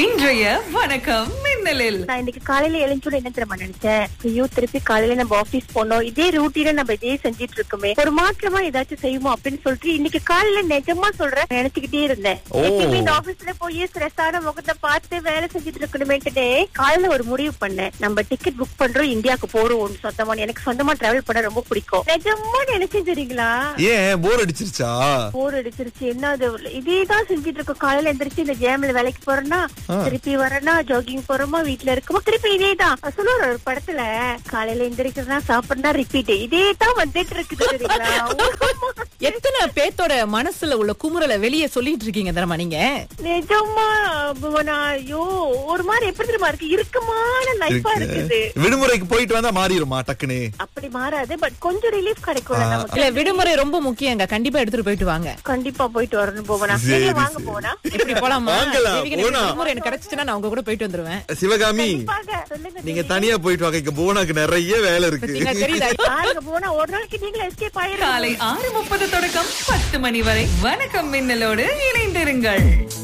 இன்றைய வணக்கம் மின்னலில் நான் இன்னைக்கு காலையில எழுஞ்சோட என்ன தெரியுமா நினைச்சேன் ஐயோ திருப்பி காலையில நம்ம ஆபீஸ் போனோம் இதே ரூட்டீன நம்ம இதே செஞ்சிட்டு இருக்கோமே ஒரு மாற்றமா ஏதாச்சும் செய்வோம் அப்படின்னு சொல்லிட்டு இன்னைக்கு காலையில நிஜமா சொல்றேன் நினைச்சுக்கிட்டே இருந்தேன் ஓ. எப்பயுமே இந்த ஆபீஸ்ல போய் ஸ்ட்ரெஸ்ஸான முகத்தை பார்த்து வேலை செஞ்சுட்டு இருக்கணுமேட்டுனே காலையில ஒரு முடிவு பண்ணேன் நம்ம டிக்கெட் புக் பண்றோம் இந்தியாவுக்கு போறோம் சொந்தமா எனக்கு சொந்தமா டிராவல் பண்ண ரொம்ப பிடிக்கும் நிஜமா நினைச்சேன் தெரியுங்களா ஏன் போர் அடிச்சிருச்சா போர் அடிச்சிருச்சு என்ன அது இதேதான் செஞ்சுட்டு இருக்கோம் காலையில எந்திரிச்சு இந்த ஜேம்ல வேலைக்கு போறேன்னா ஆ. திருப்பி வரேன்னா ஜாகிங் போறோமா வீட்ல இருக்கோமா திருப்பி இதேதான் சொல்லுவாரு ஒரு படத்துல காலையில எந்திரிக்கிறதா சாப்பிடுறா ரிப்பீட் இதேதான் வந்துட்டு இருக்குது தெரியுங்களா எத்தனை பேத்தோட மனசுல உள்ள குமுறலை வெளியே சொல்லிட்டு இருக்கீங்க தரமா நீங்க நிஜமா புவனா ஐயோ ஒரு மாதிரி எப்படி தெரியுமா இருக்கு இறுக்கமான லைஃபா இருக்கு. இருக்குது விடுமுறைக்கு போயிட்டு வந்தா மாறிடுமா டக்குன்னு அப்படி மாறாது பட் கொஞ்சம் ரிலீஃப் கிடைக்கும்ல ஆ. நமக்கு இல்ல விடுமுறை ரொம்ப முக்கியங்க கண்டிப்பா எடுத்துட்டு போயிட்டு வாங்க கண்டிப்பா போயிட்டு வரணும் போவனா சரி, நீங்க வாங்க சரி. போவனா எப்படி போலாமா வாங்கலாம், தேவிக்கு எனக்கு போலாம். விடுமுறை எனக்கு கிடைச்சுச்சுன்னா நான் உங்க கூட போயிட்டு வந்துருவேன் சிவகாமி வாங்க சொல்லுங்க நீங்க தனியா போயிட்டு வாங்க இங்க போனாக்கு நிறைய வேலை இருக்கு பாத்தீங்களா, தெரியுதா பாருங்க போனா ஒரு நாளைக்கு நீங்களும் எஸ்கேப் ஆயிருங்க காலை ஆறு முப்பது தொடக்கம் பத்து மணி வரை வணக்கம் மின்னலோடு இணைந்திருங்கள்